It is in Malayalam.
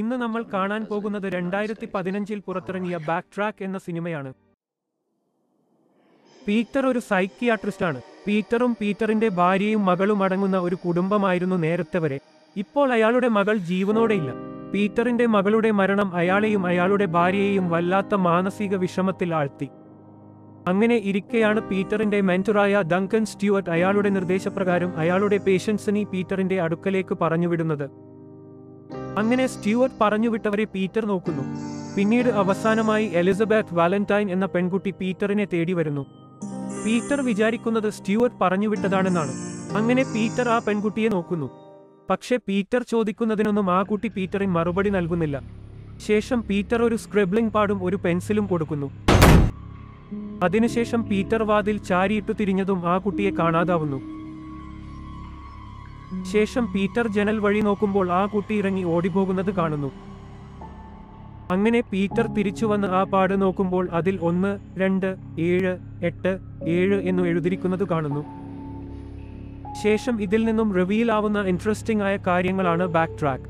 ഇന്ന് നമ്മൾ കാണാൻ പോകുന്നത് രണ്ടായിരത്തി പതിനഞ്ചിൽ പുറത്തിറങ്ങിയ ബാക്ക് ട്രാക്ക് എന്ന സിനിമയാണ് പീറ്റർ ഒരു സൈക്കിയാട്രിസ്റ്റ് ആണ് പീറ്ററും പീറ്ററിന്റെ ഭാര്യയും മകളും അടങ്ങുന്ന ഒരു കുടുംബമായിരുന്നു നേരത്തെ വരെ ഇപ്പോൾ അയാളുടെ മകൾ ജീവനോടെയില്ല പീറ്ററിന്റെ മകളുടെ മരണം അയാളെയും അയാളുടെ ഭാര്യയെയും വല്ലാത്ത മാനസിക വിഷമത്തിൽ ആഴ്ത്തി അങ്ങനെ ഇരിക്കെയാണ് പീറ്ററിന്റെ മെന്ററായ ഡങ്കൻ സ്റ്റുവർട്ട് അയാളുടെ നിർദ്ദേശപ്രകാരം അയാളുടെ പേഷ്യൻസിനെ പീറ്ററിന്റെ അടുക്കലേക്ക് പറഞ്ഞുവിടുന്നത് അങ്ങനെ സ്റ്റുവർട്ട് പറഞ്ഞുവിട്ടവരെ പീറ്റർ നോക്കുന്നു പിന്നീട് അവസാനമായി എലിസബത്ത് വാലന്റൈൻ എന്ന പെൺകുട്ടി പീറ്ററിനെ തേടി വരുന്നു പീറ്റർ വിചാരിക്കുന്നത് സ്റ്റുവർട്ട് പറഞ്ഞുവിട്ടതാണെന്നാണ് അങ്ങനെ പീറ്റർ ആ പെൺകുട്ടിയെ നോക്കുന്നു പക്ഷെ പീറ്റർ ചോദിക്കുന്നതിനൊന്നും ആ കുട്ടി പീറ്ററിന് മറുപടി നൽകുന്നില്ല ശേഷം പീറ്റർ ഒരു സ്ക്രിബ്ലിംഗ് പാടും ഒരു പെൻസിലും കൊടുക്കുന്നു അതിനുശേഷം പീറ്റർ വാതിൽ ചാരിയിട്ടു തിരിഞ്ഞതും ആ കുട്ടിയെ കാണാതാവുന്നു ശേഷം പീറ്റർ ജനൽ വഴി നോക്കുമ്പോൾ ആ കുട്ടി ഇറങ്ങി ഓടിപ്പോകുന്നത് കാണുന്നു അങ്ങനെ പീറ്റർ തിരിച്ചു വന്ന് ആ പാട് നോക്കുമ്പോൾ അതിൽ ഒന്ന് രണ്ട് ഏഴ് എട്ട് ഏഴ് എന്നു എഴുതിയിരിക്കുന്നത് കാണുന്നു ശേഷം ഇതിൽ നിന്നും റിവീൽ ആവുന്ന ഇൻട്രസ്റ്റിംഗ് ആയ കാര്യങ്ങളാണ് ബാക്ക് ട്രാക്ക്